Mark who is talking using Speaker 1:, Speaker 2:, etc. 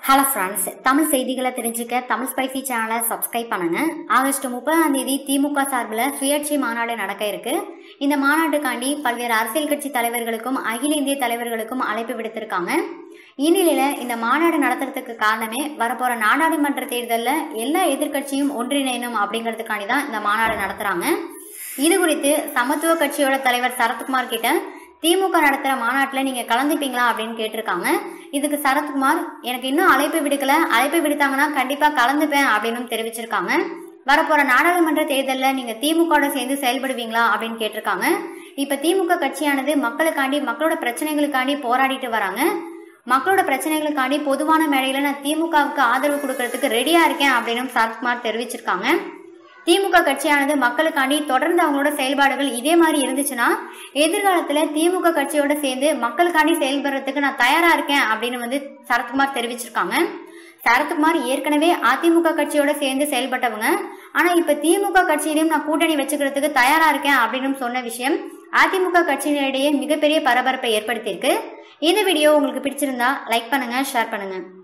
Speaker 1: hello friends Tamil செய்திகளை தெரிஞ்சுக்க Tamil spicy சேனலை சப்ஸ்கிரைப் பண்ணுங்க ஆகஸ்ட் முப்பதாம் தேதி திமுக சார்பில் சுயேட்சை மாநாடு நடக்க இருக்கு இந்த மாநாட்டுக்காண்டி பல்வேறு அரசியல் கட்சி தலைவர்களுக்கும் அகில இந்திய தலைவர்களுக்கும் அழைப்பு விடுத்திருக்காங்க இந்நிலையில இந்த மாநாடு நடத்துறதுக்கு காரணமே வரப்போற நாடாளுமன்ற தேர்தலில் எல்லா எதிர்க்கட்சியும் ஒன்றிணையணும் அப்படிங்கிறதுக்காண்டி தான் இந்த மாநாடு நடத்துறாங்க இது குறித்து சமத்துவ கட்சியோட தலைவர் சரத்குமார் கிட்ட திமுக நடத்துற மாநாட்டில் நீங்க கலந்துப்பீங்களா அப்படின்னு கேட்டிருக்காங்க இதுக்கு சரத்குமார் எனக்கு இன்னும் அழைப்பு விடுக்கல அழைப்பு விடுத்தாங்கன்னா கண்டிப்பா கலந்துப்பேன் அப்படின்னு தெரிவிச்சிருக்காங்க வரப்போற நாடாளுமன்ற தேர்தலில் நீங்க திமுகவோட சேர்ந்து செயல்படுவீங்களா அப்படின்னு கேட்டிருக்காங்க இப்ப திமுக கட்சியானது மக்களுக்காண்டி மக்களோட பிரச்சனைகளுக்காண்டி போராடிட்டு வராங்க மக்களோட பிரச்சனைகளுக்காண்டி பொதுவான மேடையில நான் திமுகவுக்கு ஆதரவு கொடுக்கறதுக்கு ரெடியா இருக்கேன் அப்படின்னு சரத்குமார் தெரிவிச்சிருக்காங்க திமுக கட்சியானது மக்களுக்காண்டி தொடர்ந்து அவங்களோட செயல்பாடுகள் இதே மாதிரி இருந்துச்சுன்னா எதிர்காலத்துல திமுக கட்சியோட சேர்ந்து மக்களுக்காண்டி செயல்படுறதுக்கு நான் தயாரா இருக்கேன் அப்படின்னு வந்து சரத்குமார் தெரிவிச்சிருக்காங்க சரத்குமார் ஏற்கனவே அதிமுக கட்சியோட சேர்ந்து செயல்பட்டவங்க ஆனா இப்ப திமுக கட்சியிலும் நான் கூட்டணி வச்சுக்கிறதுக்கு தயாரா இருக்கேன் அப்படின்னு சொன்ன விஷயம் அதிமுக கட்சியினரிடையே மிகப்பெரிய பரபரப்பை ஏற்படுத்தியிருக்கு இந்த வீடியோ உங்களுக்கு பிடிச்சிருந்தா லைக் பண்ணுங்க ஷேர் பண்ணுங்க